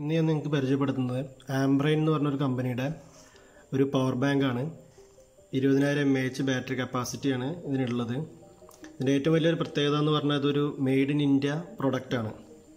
ഇന്ന് ഞാൻ നിങ്ങൾക്ക് പരിചയപ്പെടുത്തുന്നത് ആംബ്രൈൻ എന്ന് പറഞ്ഞൊരു കമ്പനിയുടെ ഒരു പവർ ബാങ്കാണ് ഇരുപതിനായിരം എം എച്ച് ബാറ്ററി കപ്പാസിറ്റിയാണ് ഇതിനുള്ളത് ഇതിൻ്റെ ഏറ്റവും വലിയൊരു പ്രത്യേകത എന്ന് പറഞ്ഞാൽ ഇതൊരു മെയ്ഡ് ഇൻ ഇന്ത്യ പ്രൊഡക്റ്റാണ്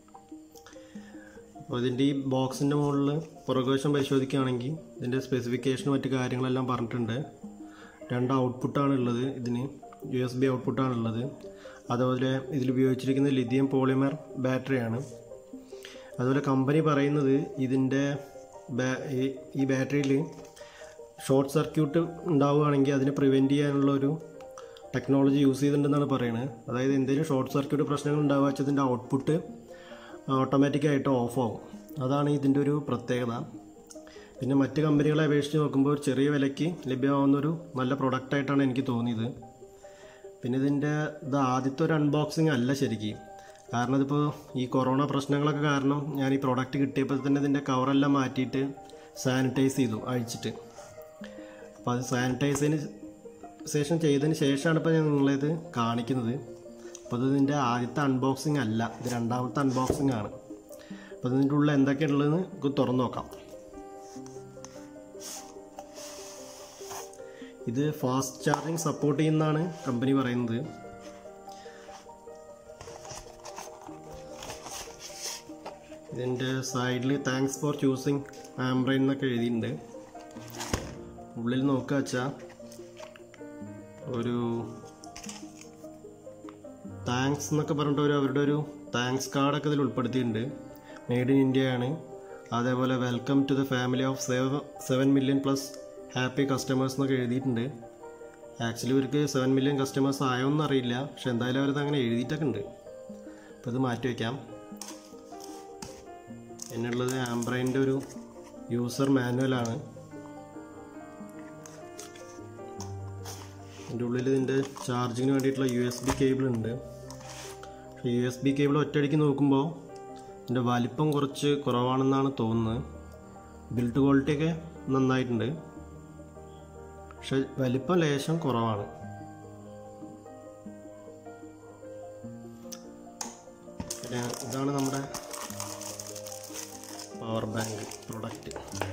അപ്പോൾ ഇതിൻ്റെ ഈ ബോക്സിൻ്റെ മുകളിൽ പുറകുവശം പരിശോധിക്കുകയാണെങ്കിൽ ഇതിൻ്റെ സ്പെസിഫിക്കേഷനും മറ്റു കാര്യങ്ങളെല്ലാം പറഞ്ഞിട്ടുണ്ട് രണ്ട് ഔട്ട്പുട്ടാണ് ഉള്ളത് ഇതിന് യു എസ് ബി ഔട്ട്പുട്ടാണ് ഉള്ളത് അതുപോലെ ഇതിൽ ഉപയോഗിച്ചിരിക്കുന്ന ലിഥിയം പോളിമർ ബാറ്ററിയാണ് അതുപോലെ കമ്പനി പറയുന്നത് ഇതിൻ്റെ ബാ- ഈ- ഈ ബാറ്ററിയിൽ ഷോർട്ട് സർക്യൂട്ട് ഉണ്ടാവുകയാണെങ്കിൽ അതിനെ പ്രിവെൻറ്റ് ചെയ്യാനുള്ള ഒരു ടെക്നോളജി യൂസ് ചെയ്തിട്ടുണ്ടെന്നാണ് പറയുന്നത് അതായത് എന്തെങ്കിലും ഷോർട്ട് സർക്യൂട്ട് പ്രശ്നങ്ങൾ ഉണ്ടാവുക വെച്ചാൽ ഇതിൻ്റെ ഔട്ട്പുട്ട് ഓട്ടോമാറ്റിക്കായിട്ട് ഓഫ് ആവും അതാണ് ഇതിൻ്റെ ഒരു പ്രത്യേകത പിന്നെ മറ്റ് കമ്പനികളെ അപേക്ഷിച്ച് നോക്കുമ്പോൾ ഒരു ചെറിയ വിലയ്ക്ക് ലഭ്യമാവുന്നൊരു നല്ല പ്രൊഡക്റ്റായിട്ടാണ് എനിക്ക് തോന്നിയത് പിന്നെ ഇതിൻ്റെ ഇത് ആദ്യത്തെ ഒരു അൺബോക്സിങ് അല്ല ശരിക്കും കാരണം ഇതിപ്പോൾ ഈ കൊറോണ പ്രശ്നങ്ങളൊക്കെ കാരണം ഞാൻ ഈ പ്രോഡക്റ്റ് കിട്ടിയപ്പോൾ തന്നെ ഇതിൻ്റെ കവറെല്ലാം മാറ്റിയിട്ട് സാനിറ്റൈസ് ചെയ്തു അഴിച്ചിട്ട് അപ്പോൾ അത് സാനിറ്റൈസിന് ശേഷം ചെയ്തതിന് ശേഷമാണ് ഇപ്പോൾ ഞാൻ നിങ്ങളിത് കാണിക്കുന്നത് അപ്പോൾ ഇത് ഇതിൻ്റെ ആദ്യത്തെ അൺബോക്സിങ് അല്ല ഇത് രണ്ടാമത്തെ അൺബോക്സിങ് ആണ് അപ്പോൾ ഇതിൻ്റെ ഉള്ളിൽ എന്തൊക്കെയുള്ളതെന്ന് നമുക്ക് തുറന്നു നോക്കാം ഇത് ഫാസ്റ്റ് ചാർജിങ് സപ്പോർട്ട് ചെയ്യുന്നതാണ് കമ്പനി പറയുന്നത് ഇതിൻ്റെ സൈഡിൽ താങ്ക്സ് ഫോർ ചൂസിങ് ആംബ്രൈൻ എന്നൊക്കെ എഴുതിയിട്ടുണ്ട് ഉള്ളിൽ നോക്കുക വെച്ചാൽ ഒരു താങ്ക്സ് എന്നൊക്കെ പറഞ്ഞിട്ട് ഒരു അവരുടെ ഒരു താങ്ക്സ് കാർഡൊക്കെ ഇതിൽ ഉൾപ്പെടുത്തിയിട്ടുണ്ട് മെയ്ഡ് ഇൻ ഇന്ത്യ ആണ് അതേപോലെ welcome to the family of seven seven million plus happy customers എന്നൊക്കെ എഴുതിയിട്ടുണ്ട് ആക്ച്വലി ഇവർക്ക് സെവൻ മില്യൺ കസ്റ്റമേഴ്സ് ആയോന്നും അറിയില്ല പക്ഷെ എന്തായാലും അവരത് അങ്ങനെ എഴുതിയിട്ടൊക്കെ ഉണ്ട് അപ്പോൾ ഇത് മാറ്റി വയ്ക്കാം എന്നുള്ളത് ആംബ്രൈൻ്റെ ഒരു യൂസർ മാനുവലാണ് ഇതിൻ്റെ ഉള്ളിൽ ഇതിൻ്റെ ചാർജിങ്ങിന് വേണ്ടിയിട്ടുള്ള യു എസ് ബി കേബിൾ ഉണ്ട് പക്ഷേ യു എസ് ബി കേബിൾ ഒറ്റയടിക്ക് നോക്കുമ്പോൾ ഇതിൻ്റെ വലിപ്പം കുറച്ച് കുറവാണെന്നാണ് തോന്നുന്നത് ബിൽഡ് ക്വാളിറ്റി ഒക്കെ നന്നായിട്ടുണ്ട് പക്ഷെ വലിപ്പം ലേശം കുറവാണ് പിന്നെ ഇതാണ് നമ്മുടെ പവർ ബാങ്ക് പ്രൊഡക്റ്റ്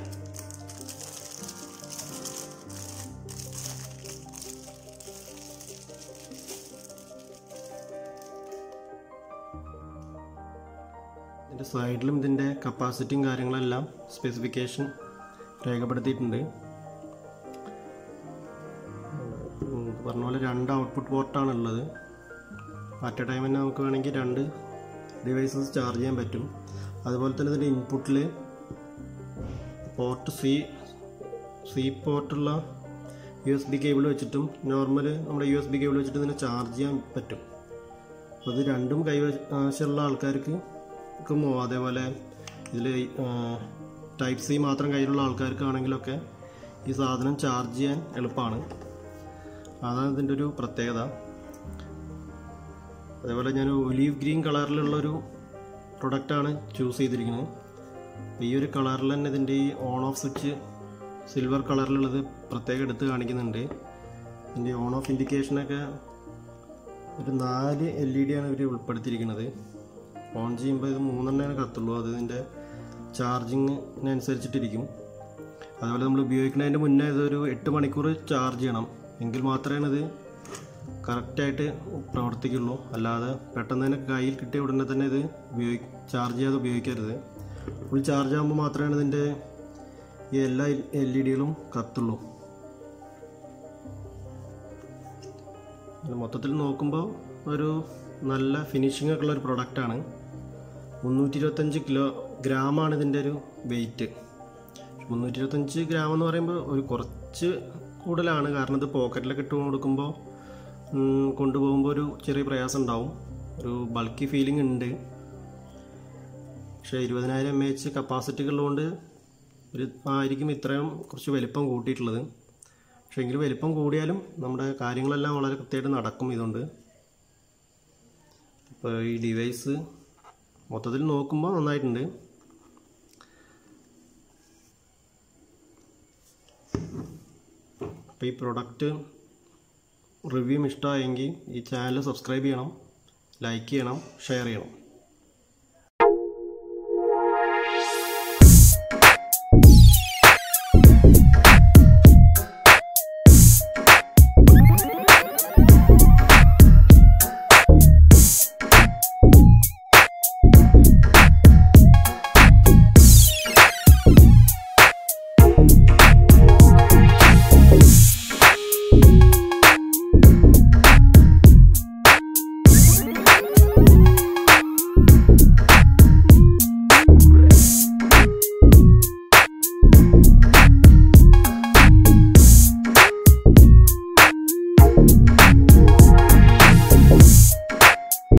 ഇതിൻ്റെ സൈഡിലും ഇതിൻ്റെ കപ്പാസിറ്റിയും കാര്യങ്ങളെല്ലാം സ്പെസിഫിക്കേഷൻ രേഖപ്പെടുത്തിയിട്ടുണ്ട് ഉം, പറഞ്ഞ പോലെ രണ്ട് ഔട്ട്പുട്ട് പോർട്ടാണ് ഉള്ളത് അറ്റ് എ ടൈം തന്നെ നമുക്ക് വേണമെങ്കിൽ രണ്ട് ഡിവൈസസ് ചാർജ് ചെയ്യാൻ പറ്റും അതുപോലെ തന്നെ ഇതിൻ്റെ ഇൻപുട്ടിൽ പോർട്ട് സി സി പോർട്ടുള്ള യു എസ് ബി കേബിൾ വെച്ചിട്ടും നോർമൽ നമ്മുടെ യു എസ് ബി കേബിൾ വെച്ചിട്ട് ഇതിനെ ചാർജ് ചെയ്യാൻ പറ്റും അപ്പോൾ ഇത് രണ്ടും കൈവശമുള്ള ആൾക്കാർക്ക് ക്കുമോ അതേപോലെ ഇതിൽ ടൈപ്പ് സി മാത്രം കയ്യിലുള്ള ആൾക്കാർക്കാണെങ്കിലൊക്കെ ഈ സാധനം ചാർജ് ചെയ്യാൻ എളുപ്പമാണ് അതാണ് ഇതിൻ്റെ ഒരു പ്രത്യേകത അതേപോലെ ഞാൻ ഒലീവ് ഗ്രീൻ കളറിലുള്ളൊരു പ്രൊഡക്റ്റാണ് ചൂസ് ചെയ്തിരിക്കുന്നത് അപ്പോൾ ഈ ഒരു കളറിൽ തന്നെ ഇതിൻ്റെ ഈ ഓൺ ഓഫ് സ്വിച്ച് സിൽവർ കളറിലുള്ളത് പ്രത്യേകം എടുത്ത് കാണിക്കുന്നുണ്ട് ഇതിൻ്റെ ഓൺ ഓഫ് ഇൻഡിക്കേഷനൊക്കെ ഒരു നാല് എൽ ഇ ഡി ആണ് ഇവർ ഉൾപ്പെടുത്തിയിരിക്കുന്നത് ഓൺ ചെയ്യുമ്പോൾ ഇത് മൂന്നെണ്ണമാണ് കത്തുള്ളൂ അത് ഇതിൻ്റെ ചാർജിങ്ങിനനുസരിച്ചിട്ടിരിക്കും അതുപോലെ നമ്മൾ ഉപയോഗിക്കുന്നതിൻ്റെ മുന്നേ ഇതൊരു എട്ട് മണിക്കൂർ ചാർജ് ചെയ്യണം എങ്കിൽ മാത്രമേ ഇത് കറക്റ്റായിട്ട് പ്രവർത്തിക്കുള്ളൂ അല്ലാതെ പെട്ടെന്ന് തന്നെ കയ്യിൽ കിട്ടിയ ഉടനെ തന്നെ ഇത് ഉപയോഗി ചാർജ് ചെയ്യാതെ ഉപയോഗിക്കരുത് ഫുൾ ചാർജ് ആകുമ്പോൾ മാത്രമേ ഇതിൻ്റെ ഈ എല്ലാ എൽ ഇ ഡികളും കത്തുള്ളൂ മൊത്തത്തിൽ നോക്കുമ്പോൾ ഒരു നല്ല ഫിനിഷിംഗ് ഒക്കെ ഉള്ള ഒരു പ്രൊഡക്റ്റാണ് മുന്നൂറ്റി ഇരുപത്തഞ്ച് കിലോ ഗ്രാമാണ് ഇതിൻ്റെ ഒരു വെയിറ്റ് മുന്നൂറ്റി ഇരുപത്തഞ്ച് ഗ്രാം എന്ന് പറയുമ്പോൾ ഒരു കുറച്ച് കൂടുതലാണ് കാരണം ഇത് പോക്കറ്റിലൊക്കെ ഇട്ട് കൊടുക്കുമ്പോൾ ഉം, കൊണ്ടുപോകുമ്പോൾ ഒരു ചെറിയ പ്രയാസം ഉണ്ടാവും ഒരു ബൾക്കി ഫീലിംഗ് ഉണ്ട് പക്ഷേ ഇരുപതിനായിരം എം എച്ച് കപ്പാസിറ്റി ഉള്ളതുകൊണ്ട് ഒരു ആയിരിക്കും ഇത്രയും കുറച്ച് വലിപ്പം കൂട്ടിയിട്ടുള്ളത് പക്ഷേ എങ്കിലും വലിപ്പം കൂടിയാലും നമ്മുടെ കാര്യങ്ങളെല്ലാം വളരെ കൃത്യമായിട്ട് നടക്കും ഇതുകൊണ്ട് ഇപ്പോൾ ഈ ഡിവൈസ് മൊത്തത്തിൽ നോക്കുമ്പോൾ നന്നായിട്ടുണ്ട് അപ്പോൾ ഈ പ്രൊഡക്റ്റ് റിവ്യൂ ഇഷ്ടമായെങ്കിൽ ഈ ചാനൽ സബ്സ്ക്രൈബ് ചെയ്യണം ലൈക്ക് ചെയ്യണം ഷെയർ ചെയ്യണം